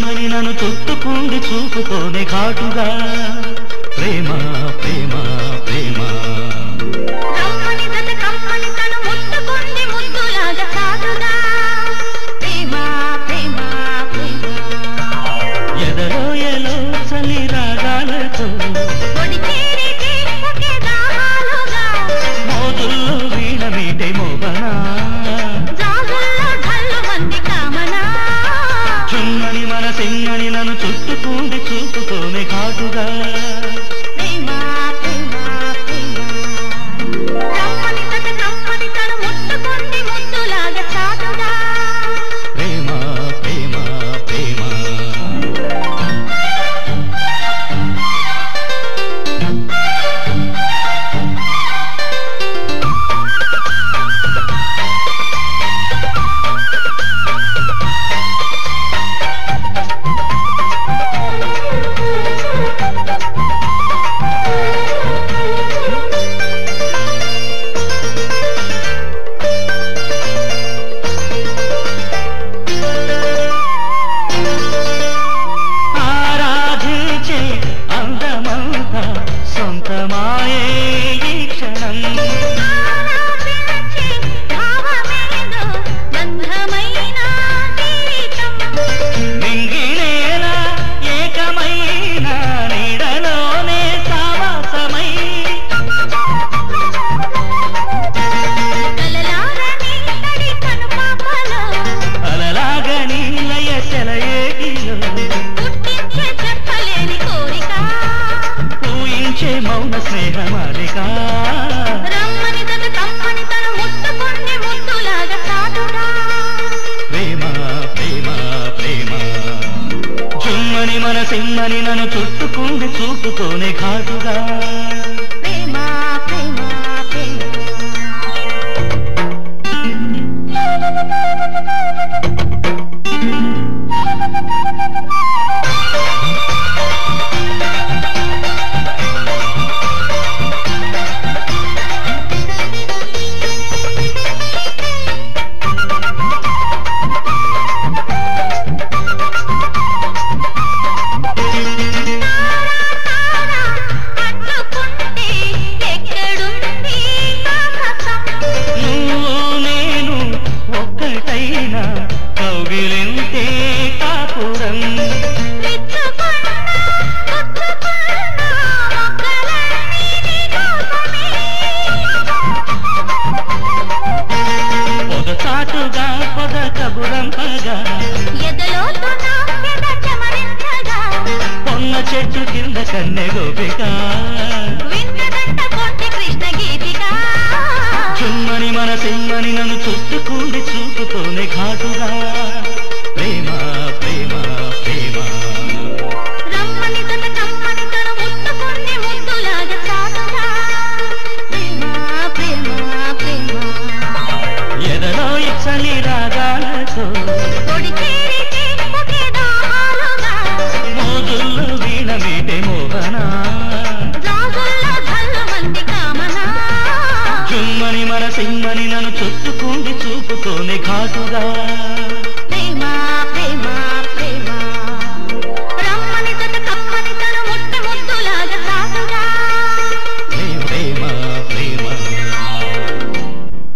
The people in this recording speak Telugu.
సిమ్మని నన్ను చుట్టుకుంది చూపుతోనే ఘాటుగా ప్రేమ ప్రేమ ప్రేమ రమ్మని జత కమ్మని తను ముట్టుకుంది ముద్దులాగా సాటుగా ప్రేమ ప్రేమ ప్రేమ ఎదరో ఎలో చలి రాగాలతో ఒడి చేరితే ఒకే దాహాలుగా మోతుల్లో వీణ మీటే మోగనా జాజుల్లో ఢల్లు మంది కామనా చుమ్మని మన సిమ్మని నన్ను చుట్టుకుంది చూపుతోనే ఘాటుగా ప్రేమ ప్రేమ ప్రేమ రమ్మని జత కమ్మని తను ముట్టుకుంది ముద్దులాగా సాటుగా ప్రేమ ప్రేమ ప్రేమ ఆరాధించే అందమంతా సొంతమాయే ఈ క్షణం ఆరాధించే భావమేదో బంధమైన జీవితం మింగినేల ఏకమైన నీడలోనే సావాసమై కలలారని తడి కనుపాపలో అలలాగని లయ సెలయేగిలో పుట్టించే చెప్పలేని కోరిక ఊహించే మౌన స్నేహమాలిక రమ్మని జత కమ్మని తను ముట్టుకుంది ముద్దులాగా సాటుగా ప్రేమ ప్రేమ ప్రేమ చుమ్మని మన సిమ్మని నన్ను చుట్టుకుంది చూపుతోనే ఘాటుగా